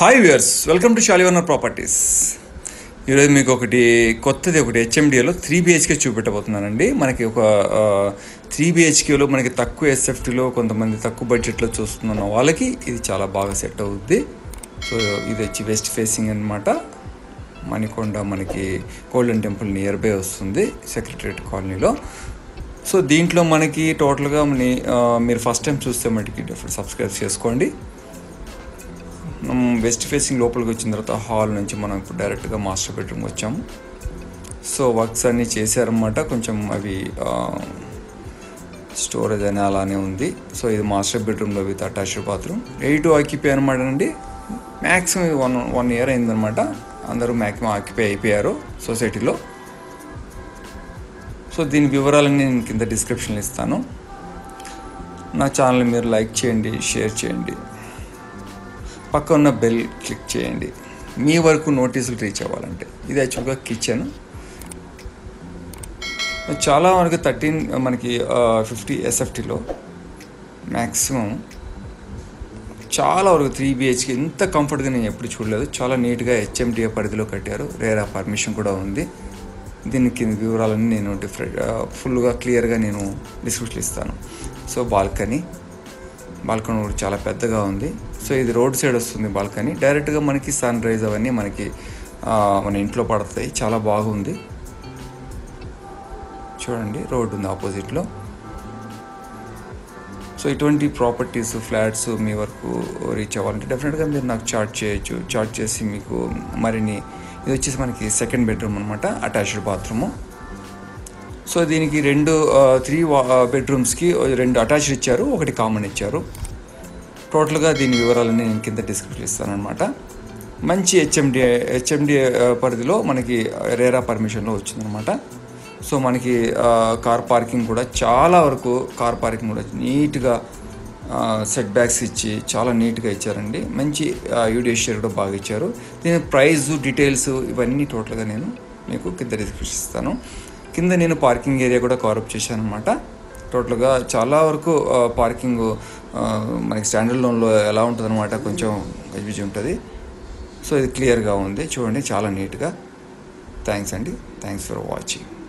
hi viewers welcome to షాలివర్నర్ properties ఈరోజు మీకు ఒకటి కొత్తది ఒకటి హెచ్ఎండిఏలో త్రీ బిహెచ్కే చూపెట్టబోతున్నానండి మనకి ఒక త్రీ బిహెచ్కేలో మనకి తక్కువ ఎస్ఎఫ్టీలో కొంతమంది తక్కువ బడ్జెట్లో చూస్తున్న వాళ్ళకి ఇది చాలా బాగా సెట్ అవుద్ది సో ఇది వచ్చి వెస్ట్ ఫేసింగ్ అనమాట మణికొండ మనకి గోల్డెన్ టెంపుల్ నియర్ బై వస్తుంది సెక్రటరియట్ కాలనీలో సో దీంట్లో మనకి టోటల్గా మన మీరు ఫస్ట్ టైం చూస్తే మటుకి సబ్స్క్రైబ్ చేసుకోండి మనం వెస్ట్ ఫేసింగ్ లోపలికి వచ్చిన తర్వాత హాల్ నుంచి మనం ఇప్పుడు డైరెక్ట్గా మాస్టర్ బెడ్రూమ్ వచ్చాము సో వర్క్స్ అన్నీ చేశారన్నమాట కొంచెం అవి స్టోరేజ్ అని అలానే ఉంది సో ఇది మాస్టర్ బెడ్రూమ్లో with attached bathroom eight occupy అనమాట అండి మ్యాక్సిమం వన్ వన్ ఇయర్ అయిందనమాట అందరూ మ్యాక్సిమం ఆక్యుపై అయిపోయారు సొసైటీలో సో దీని వివరాలన్నీ నేను కింద డిస్క్రిప్షన్లో ఇస్తాను నా ఛానల్ మీరు లైక్ చేయండి షేర్ చేయండి పక్క ఉన్న బెల్ క్లిక్ చేయండి మీ వరకు నోటీసులు రీచ్ అవ్వాలంటే ఇది యాక్చువల్గా కిచెన్ చాలా వరకు థర్టీన్ మనకి ఫిఫ్టీ ఎస్ఎఫ్టీలో మ్యాక్సిమం చాలా వరకు త్రీ బిహెచ్కి ఇంత కంఫర్ట్గా నేను ఎప్పుడు చూడలేదు చాలా నీట్గా హెచ్ఎండిఏ పరిధిలో కట్టారు రేరా పర్మిషన్ కూడా ఉంది దీనికి వివరాలన్నీ నేను డిఫరెంట్ ఫుల్గా క్లియర్గా నేను డిస్క్రిప్షన్ ఇస్తాను సో బాల్కనీ బాల్కనీ కూడా చాలా పెద్దగా ఉంది సో ఇది రోడ్ సైడ్ వస్తుంది బాల్కనీ డైరెక్ట్గా మనకి సన్ రైజ్ అవన్నీ మనకి మన ఇంట్లో పడతాయి చాలా బాగుంది చూడండి రోడ్ ఉంది ఆపోజిట్లో సో ఇటువంటి ప్రాపర్టీస్ ఫ్లాట్స్ మీ వరకు రీచ్ అవ్వాలంటే డెఫినెట్గా మీరు నాకు చార్ట్ చేయొచ్చు చార్ట్ చేసి మీకు మరిన్ని ఇది వచ్చేసి మనకి సెకండ్ బెడ్రూమ్ అనమాట అటాచ్డ్ బాత్రూము సో దీనికి రెండు త్రీ బెడ్రూమ్స్కి రెండు అటాచ్డ్ ఇచ్చారు ఒకటి కామన్ ఇచ్చారు టోటల్గా దీని వివరాలన్నీ నేను కింద డిస్క్రిప్షన్ ఇస్తాను అనమాట మంచి హెచ్ఎండి హెచ్ఎండి పరిధిలో మనకి రేరా పర్మిషన్లో వచ్చిందనమాట సో మనకి కార్ పార్కింగ్ కూడా చాలా వరకు కార్ పార్కింగ్ కూడా నీట్గా సెట్ బ్యాక్స్ ఇచ్చి చాలా నీట్గా ఇచ్చారండి మంచి యూడియో కూడా బాగా ఇచ్చారు దీని ప్రైస్ డీటెయిల్స్ ఇవన్నీ టోటల్గా నేను మీకు కింద డిస్క్రిప్షన్ ఇస్తాను కింద నేను పార్కింగ్ ఏరియా కూడా కవరప్ చేశాను అనమాట టోటల్గా చాలా వరకు పార్కింగ్ మనకి స్టాండర్డ్ లోన్లో ఎలా ఉంటుంది అనమాట కొంచెం గజిబిజి ఉంటుంది సో ఇది క్లియర్గా ఉంది చూడండి చాలా నీట్గా థ్యాంక్స్ అండి థ్యాంక్స్ ఫర్ వాచింగ్